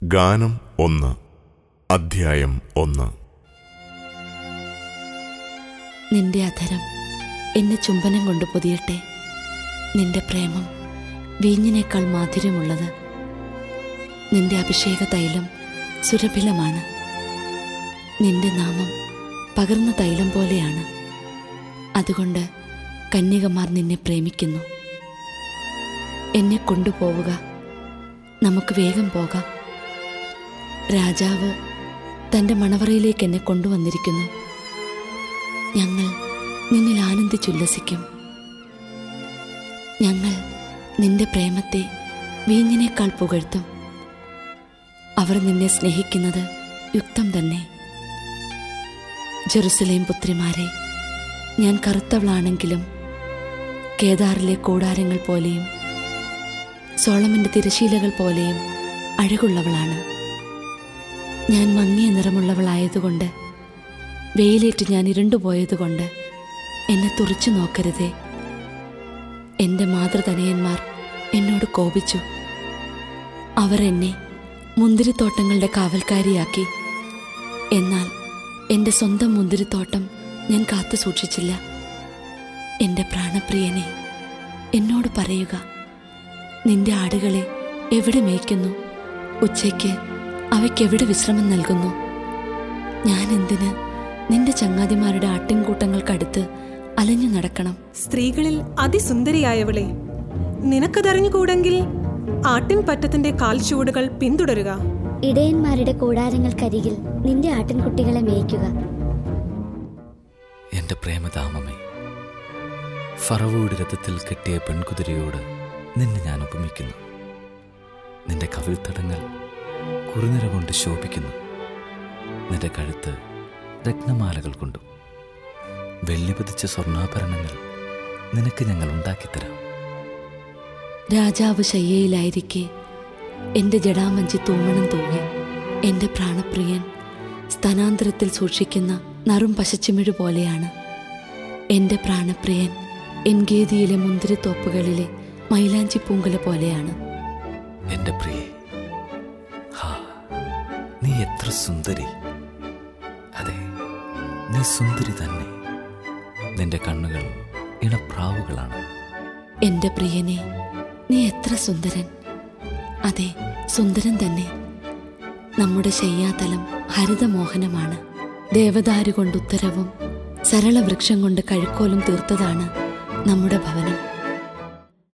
ഗാനം ഒന്ന് അധ്യായം ഒന്ന് നിന്റെ അധരം എന്നെ ചുംബനം കൊണ്ട് പൊതിയട്ടെ നിന്റെ പ്രേമം വീഞ്ഞിനേക്കാൾ മാധുര്യമുള്ളത് നിന്റെ അഭിഷേക തൈലം സുരഭിലമാണ് നിന്റെ നാമം പകർന്ന തൈലം പോലെയാണ് അതുകൊണ്ട് കന്യകമാർ നിന്നെ പ്രേമിക്കുന്നു എന്നെ കൊണ്ടുപോവുക നമുക്ക് വേഗം പോകാം രാജാവ് തൻ്റെ മണവറയിലേക്ക് എന്നെ കൊണ്ടുവന്നിരിക്കുന്നു ഞങ്ങൾ നിന്നിൽ ആനന്ദിച്ചുല്ലസിക്കും ഞങ്ങൾ നിന്റെ പ്രേമത്തെ വീഞ്ഞിനേക്കാൾ പുകഴ്ത്തും അവർ നിന്നെ സ്നേഹിക്കുന്നത് യുക്തം തന്നെ ജെറുസലേം പുത്രിമാരെ ഞാൻ കറുത്തവളാണെങ്കിലും കേദാറിലെ കൂടാരങ്ങൾ പോലെയും സോളമന്റെ തിരശീലകൾ പോലെയും അഴകുള്ളവളാണ് ഞാൻ മങ്ങിയ നിറമുള്ളവളായതുകൊണ്ട് വെയിലേറ്റ് ഞാൻ ഇരുണ്ടുപോയതുകൊണ്ട് എന്നെ തുറച്ചു നോക്കരുതേ എൻ്റെ മാതൃതനയന്മാർ എന്നോട് കോപിച്ചു അവർ എന്നെ മുന്തിരിത്തോട്ടങ്ങളുടെ കാവൽക്കാരിയാക്കി എന്നാൽ എൻ്റെ സ്വന്തം മുന്തിരിത്തോട്ടം ഞാൻ കാത്തു സൂക്ഷിച്ചില്ല എൻ്റെ പ്രാണപ്രിയനെ എന്നോട് പറയുക നിന്റെ ആടുകളെ എവിടെ മേയ്ക്കുന്നു ഉച്ചയ്ക്ക് അവയ്ക്കെവിടെ വിശ്രമം നൽകുന്നു ഞാൻ എന്തിന് നിന്റെ ചങ്ങാതിമാരുടെ ആട്ടിൻകൂട്ടങ്ങൾക്കടുത്ത് അലഞ്ഞു നടക്കണം സ്ത്രീകളിൽ അതിസുന്ദരിയായവളെ നിനക്കതറിഞ്ഞുകൂടെങ്കിൽ ആട്ടിൻപറ്റത്തിന്റെ കാൽച്ചുവടുകൾ പിന്തുടരുക ഇടയന്മാരുടെ കൂടാരങ്ങൾക്കരികിൽ നിന്റെ ആട്ടിൻകുട്ടികളെ മേയ്ക്കുക എന്റെ പ്രേമധാമമേ ഫറവോയുടെ രഥത്തിൽ കെട്ടിയ പെൺകുതിരയോട് നിന്നെ ഞാൻ ഉപമിക്കുന്നു നിന്റെ കവിൾത്തടങ്ങൾ കുറുനിര കൊണ്ട് ശോഭിക്കുന്നു നിന്റെ കഴുത്ത് രത്നമാലകൾ കൊണ്ടും വെള്ളി പതിച്ച സ്വർണ്ണാഭരണങ്ങൾ നിനക്ക് ഞങ്ങൾ ഉണ്ടാക്കിത്തരാം രാജാവ് ശയ്യയിലായിരിക്കെ എൻ്റെ ജടാമഞ്ചി തൂമണം തൂങ്ങി എൻ്റെ പ്രാണപ്രിയൻ സ്തനാന്തരത്തിൽ സൂക്ഷിക്കുന്ന നറും പശച്ചിമിഴ് പോലെയാണ് എൻ്റെ പ്രാണപ്രിയൻ എൻഗേദിയിലെ മുന്തിരിത്തോപ്പുകളിലെ മൈലാഞ്ചി പൂങ്കല പോലെയാണ് എന്റെ പ്രിയെ ഹാ നീ എത്ര സുന്ദരി അതെ നീ സുന്ദരി തന്നെ നിന്റെ കണ്ണുകൾ ഇണപ്രാവുകളാണ് എൻ്റെ പ്രിയനെ നീ എത്ര സുന്ദരൻ അതെ സുന്ദരൻ തന്നെ നമ്മുടെ ശയ്യാതലം ഹരിതമോഹനമാണ് ദേവദാരു കൊണ്ട് ഉത്തരവും സരള വൃക്ഷം കൊണ്ട് കഴുക്കോലും തീർത്തതാണ് നമ്മുടെ ഭവനം